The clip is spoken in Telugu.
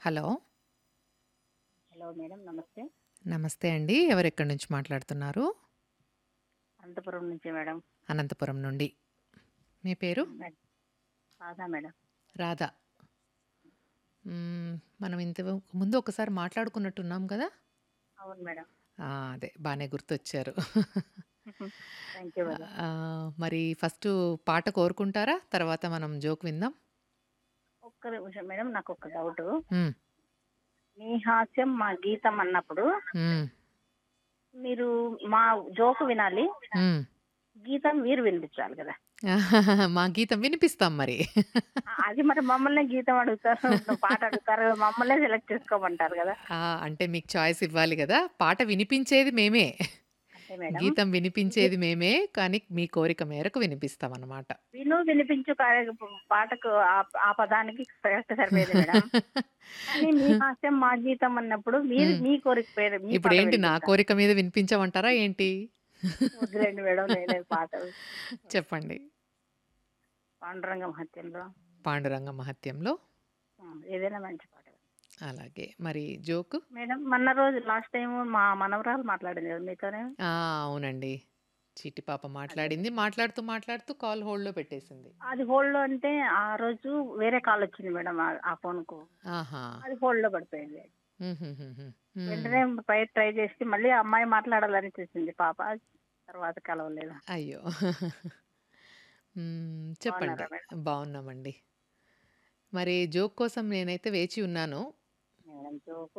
హలో. హలో మేడం నమస్తే. నమస్తే అండి. ఎవరెక్కడి నుంచి మాట్లాడుతున్నారు? అనంతపురం నుంచి మేడం. అనంతపురం నుండి. మీ పేరు? మేడం. రాధా మేడం. రాధ. హ్మ్. మనం ఇంతకు ముందు ఒకసారి మాట్లాడుకున్నట్టున్నాం గదా! అవును మేడం. ఆ! అదే బానే గుర్తొచ్చారు. Thank you madam. ఆహ్, మరి ఫస్టు పాట కోరుకుంటారా? తర్వాత మనం జోక్ విందాం. ఒక్క నిమిషం మేడం నాకొక డౌటు. హ్మ్. మీ హాస్యం మా గీతం అన్నప్పుడు హ్మ్. మీరు మా జోక్ వినాలి. హ్మ్. గీతం మీరు వినిపించాలి కదా! మా గీతం వినిపిస్తాం మరి. ఆ! అది మరి మమ్మల్నే గీతం అడుగుతారు. పాట అడుగుతారు. మమ్మల్నే సెలెక్ట్ చేసుకోమంటారు కదా! ఆ! అంటే మీకు చాయిస్ ఇవ్వాలి గదా! పాట వినిపించేది మేమే. అంతే మేడం. గీతం వి వినిపించేది మేమే. కానీ మీ కోరిక మేరకు వినిపిస్తామనమాట. విను వినిపించు కార్య పాటకు ఆ ఆ పదానికి కరెక్ట్ సరిపోయేది మేడం. కానీ మీ హాస్యం మా గీతం అన్నప్పుడు మీరు హ్మ్. మీ కోరిక పేరు మీ పాట ఇప్పుడేంటి నా వినిపించాలి. కోరిక మీద వినిపించమంటారా ఏంటి? వద్దులేండి మేడం నేనే పాట చెప్పండి. పాండురంగ మహత్యంలో పాండురంగ మహత్యంలో ఆ, ఏదైనా మంచి పాట అలాగే. మరి జోకు? మేడం మొన్న రోజు లాస్ట్ టైం మా మనవరాలు మాట్లాడింది కదా మీతోనే ఆ! అవునండి. చిట్టి పాప అదే మాట్లాడింది. మాట్లాడుతూ మాట్లాడుతూ కాల్ హోల్డ్‌లో పెట్టేసింది. అది హోల్డ్ అంటే ఆ రోజు వేరే కాల్ వచ్చింది మేడం ఆ- ఆ ఫోన్ కు ఆహా! అది హోల్డ్ లో పడిపోయింది హుహుహుహు. హ్మ్. వెంటనే పై ట్రై చేసి మళ్ళీ ఆ అమ్మాయి మాట్లాడాలని చూసింది పాప తర్వాత కలవలేదు అయ్యో! హ్మ్. చెప్పండి. బాగున్నారా మేడం బావున్నామండి. మరి జోక్ కోసం నేనైతే వేచి ఉన్నాను. Madam joke